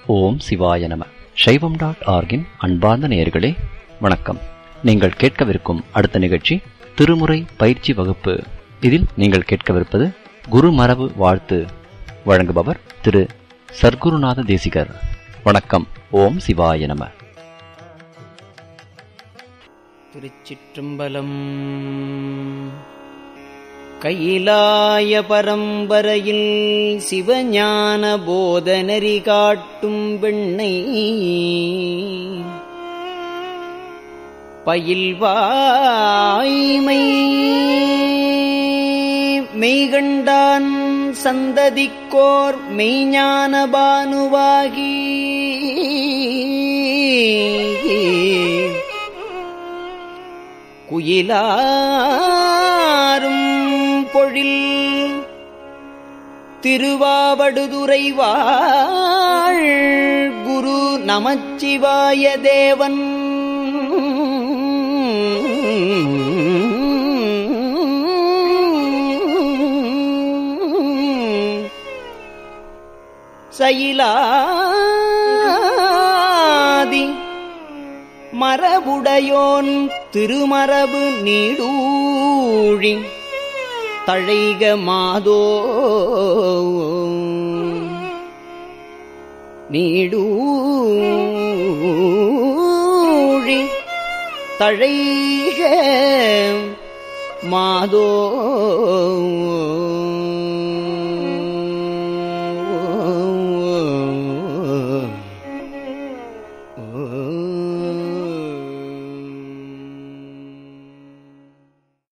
ஓம் சிவாய நம சைவம் டாட் ஆர்கின் அன்பார்ந்த நேயர்களே வணக்கம் நீங்கள் கேட்கவிருக்கும் அடுத்த நிகழ்ச்சி திருமுறை பயிற்சி வகுப்பு இதில் நீங்கள் கேட்கவிருப்பது குருமரபு வாழ்த்து வழங்குபவர் திரு சர்க்குருநாத தேசிகர் வணக்கம் ஓம் சிவாய நம திருச்சிற்றம்பலம் கையிலாய பரம்பரையில் சிவஞான போதனரி காட்டும் வெண்ணை பயில்வாய்மை மெய்கண்டான் சந்ததிக்கோர் மெய்ஞான பானுவாகி குயிலாரும் பொழில் திருவாவடுதுறை வாழ் குரு நமச்சிவாய தேவன் சயிலாதி மரபுடையோன் திருமரபு நீடூழி தழைக மாதோ நீடூழி தழைக மாதோ